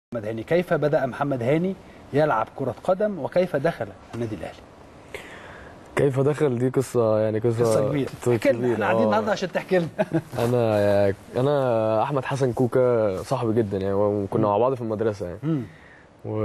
محمد هاني كيف بدأ محمد هاني يلعب كرة قدم وكيف دخل النادي الأهلي كيف دخل دي قصة يعني قصة قصة كبيرة احكي لنا احنا قاعدين آه. النهارده عشان تحكي لنا انا انا احمد حسن كوكا صاحبي جدا يعني وكنا مع بعض في المدرسة يعني مم. و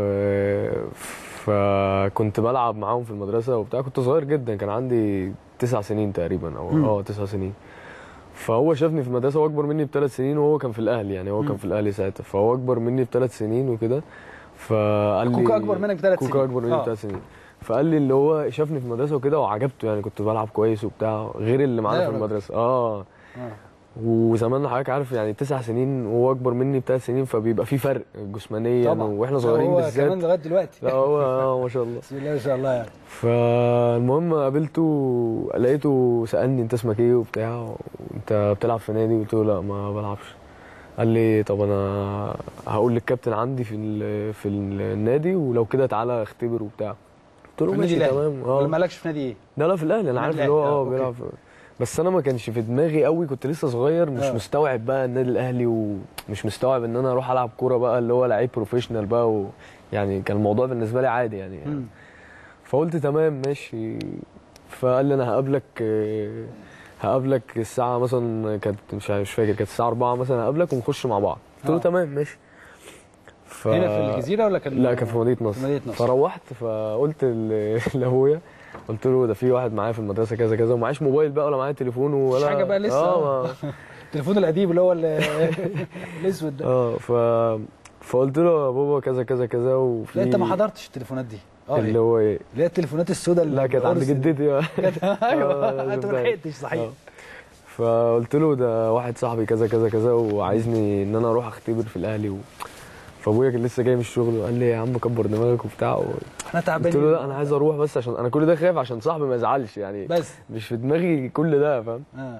فكنت بلعب معاهم في المدرسة وبتاع كنت صغير جدا كان عندي تسع سنين تقريبا او مم. اه تسع سنين فهو شافني في المدرسة هو اكبر مني بثلاث سنين وهو كان في الاهلي يعني هو مم. كان في الاهلي ساعتها فهو اكبر مني بثلاث سنين وكده فقال لي كوكا أكبر منك بثلاث سنين. كوكا اكبر مني آه. بثلاث سنين فقال لي اللي هو شافني في المدرسه وكده وعجبته يعني كنت بلعب كويس وبتاع غير اللي لا معانا يا في راجل. المدرسه اه آه. وزمان حضرتك عارف يعني تسع سنين وهو اكبر مني بثلاث سنين فبيبقى في فرق جسمانيا طبعا واحنا صغيرين هو بالذات كمان لغايه دلوقتي لا هو اه ما شاء الله بسم الله ما شاء الله يعني فالمهم قابلته لقيته سالني انت اسمك ايه وبتاع انت بتلعب في نادي قلت له لا ما بلعبش قال لي طب انا هقول للكابتن عندي في ال- في النادي ولو كده تعالى اختبر وبتاع قلت له في النادي ماشي الأهلي. تمام ولا اه مالكش في نادي ايه؟ لا لا في الاهلي انا عارف النادي اللي هو الأهلي، آه، اه أوكي. بيلعب في- بس انا ما كانش في دماغي قوي كنت لسه صغير مش آه. مستوعب بقى النادي الاهلي ومش مستوعب ان انا اروح العب كوره بقى اللي هو لعيب بروفيشنال بقى و... يعني كان الموضوع بالنسبه لي عادي يعني, يعني. مم. فقلت تمام ماشي فقال لي انا هقابلك آه، هقابلك الساعه مثلا كانت مش عارف- مش فاكر كانت الساعه 4 مثلا هقابلك ونخش مع بعض قلت له آه. تمام ماشي ف... هنا في الجزيره ولا كان لا كان في مدينه نصر في مدينه نصر فروحت فقلت ل- لابويا قلت له ده في واحد معايا في المدرسه كذا كذا ومعيش موبايل بقى ولا معايا تليفون ولا حاجة بقى لسه. اه ما- التليفون القديم اللي هو ال- الاسود ده اه ف فقلت له يا بابا كذا كذا كذا وفي لا انت ما حضرتش التليفونات دي اه اللي إيه؟ هو ايه اللي هي التليفونات السوداء اللي لا كانت عند بالقرص دي. جدتي بقى كانت- آه، ايوه انت ما شفتها. لحقتش صحيح آه. فقلت له ده واحد صاحبي كذا كذا كذا وعايزني ان انا اروح اختبر في الاهلي و... فابويا كان لسه جاي من الشغل وقال لي يا عم كبر دماغك وبتاع و... احنا قلت تعبانين له لا انا عايز اروح بس عشان انا كل ده خايف عشان صاحبي ما يزعلش يعني بس مش في دماغي كل ده فاهم اه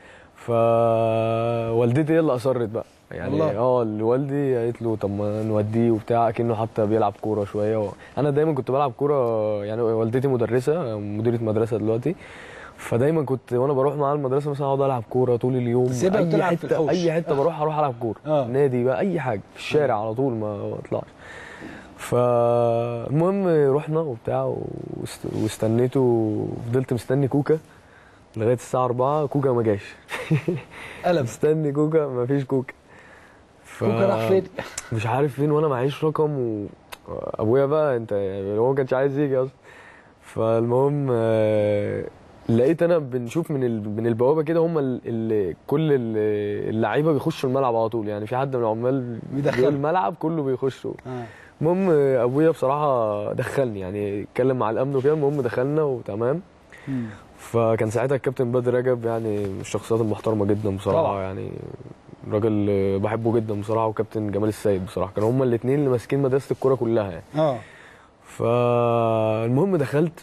فوالدتي هي اللي اصرت بقى يعني والله. اه والدي قالت له طب ما نوديه وبتاع اكنه حتى بيلعب كوره شويه و... انا دايما كنت بلعب كوره يعني والدتي مدرسه مديره مدرسه دلوقتي فدايما كنت وانا بروح معاها المدرسه مثلا اقعد العب كوره طول اليوم تسيبها اي وتلعب في حته الحوش. اي حته بروح اروح العب كوره آه. نادي بقى اي حاجه في الشارع على طول ما ما اطلعش فالمهم رحنا وبتاع واست... واستنيته فضلت مستني كوكا لغايه الساعه 4 كوكا ما جاش قلم مستني كوكا ما فيش كوكا ف... كوكا راح فين؟ مش عارف فين وانا معيش رقم وابويا بقى انت يعني هو ما كانش عايز يجي اصلا فالمهم آه، لقيت انا بنشوف من ال... من البوابه كده هم ال... ال... كل ال- اللعيبه بيخشوا الملعب على طول يعني في حد من العمال بيدخل. بيقول الملعب كله بيخشوا اه المهم آه، ابويا بصراحه دخلني يعني اتكلم مع الامن وكده المهم دخلنا وتمام مم. فكان ساعتها الكابتن بدر رجب يعني من الشخصيات المحترمه جدا بصراحه طبعا. يعني راجل آه، بحبه جدا بصراحه وكابتن جمال السيد بصراحه كانوا هما الاثنين اللي ماسكين مدرسه الكوره كلها يعني اه فالمهم دخلت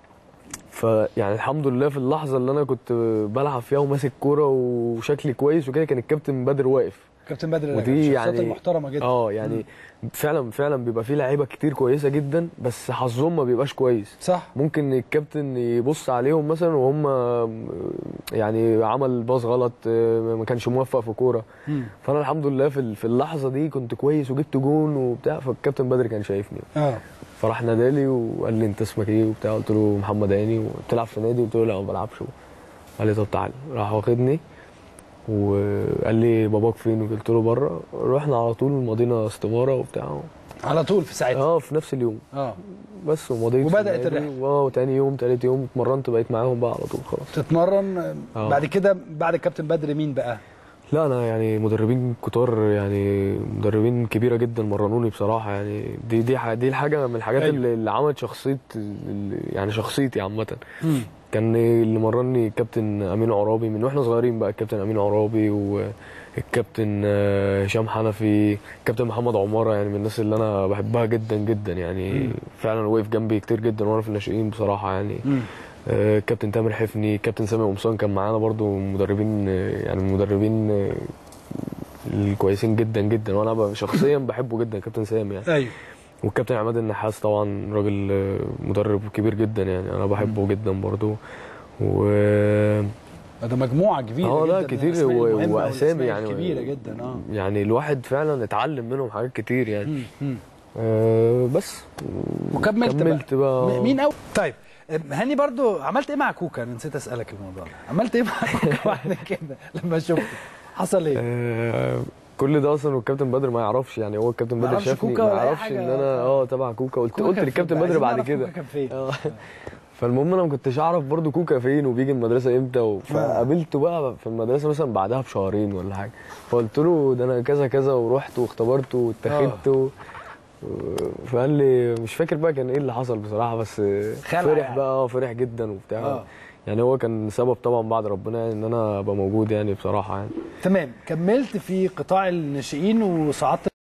فيعني الحمد لله في اللحظه اللي انا كنت بلعب فيها وماسك كوره وشكلي كويس وكده كان الكابتن بدر واقف كابتن بدر ودي ودي يعني يعني- محترمه جدا اه يعني فعلا فعلا بيبقى فيه لعيبه كتير كويسه جدا بس حظهم ما بيبقاش كويس صح ممكن الكابتن يبص عليهم مثلا وهم يعني عمل باص غلط ما كانش موفق في كوره مم. فانا الحمد لله في ال- في اللحظه دي كنت كويس وجبت جون وبتاع فالكابتن بدر كان شايفني اه فراح نادالي وقال لي انت اسمك ايه وبتاع قلت له محمد هاني وبتلعب في نادي قلت له لا ما بلعبش قال لي طب تعالى راح واخدني وقال لي باباك فين قلت له بره رحنا على طول مضينا استماره وبتاع على طول في ساعتها اه في نفس اليوم اه بس ومضيت في وبدأت النادي، الرحلة. اه وتاني يوم تالت يوم اتمرنت بقيت معاهم بقى على طول خلاص تتمرن آه. بعد كده بعد الكابتن بدر مين بقى؟ لا انا يعني مدربين كتار يعني مدربين كبيره جدا مرنوني بصراحه يعني دي دي ح- دي الحاجه من الحاجات أيوة. اللي, اللي عملت شخصيه اللي يعني شخصيتي عامه مم. كان اللي مرني الكابتن امين عرابي من واحنا صغيرين بقى الكابتن امين عرابي والكابتن آه، هشام حنفي الكابتن محمد عماره يعني من الناس اللي انا بحبها جدا جدا يعني مم. فعلا وقف جنبي كتير جدا وانا في الناشئين بصراحه يعني مم. آه، كابتن تامر حفني كابتن سامي قمصان كان معانا برضو مدربين آه، يعني مدربين آه، الكويسين جدا جدا وانا ب- شخصيا بحبه جدا كابتن سامي يعني ايوه والكابتن عماد النحاس طبعا راجل آه، مدرب كبير جدا يعني انا بحبه جدا برضو و ده مجموعه كبيره اه لا جدا من كتير الأسماء و- المهمة واسامي والأسماء يعني كبيره جدا اه يعني الواحد فعلا اتعلم منهم حاجات كتير يعني مم. مم. آه بس وكملت كملت بقى, بقى م- مين أول طيب هاني برضو عملت ايه مع كوكا انا نسيت اسالك الموضوع ده عملت ايه مع كوكا بعد كده لما شفته حصل ايه آه كل ده اصلا والكابتن بدر ما يعرفش يعني هو الكابتن ما بدر يعرفش شافني كوكا ما ولا أي يعرفش حاجة. ان انا اه تبع كوكا قلت كوكا قلت كان للكابتن فين؟ بدر عايزين بعد نعرف كده كوكا كان فين اه فالمهم انا ما كنتش اعرف برضو كوكا فين وبيجي المدرسه امتى و... فقابلته بقى في المدرسه مثلا بعدها بشهرين ولا حاجه فقلت له ده انا كذا كذا ورحت واختبرته واتخذته و... فقال لي مش فاكر بقى كان ايه اللي حصل بصراحه بس خلع فرح يعني. بقى اه فرح جدا وبتاع آه. يعني هو كان سبب طبعا بعد ربنا يعني ان انا ابقى موجود يعني بصراحه يعني تمام كملت في قطاع الناشئين وصعدت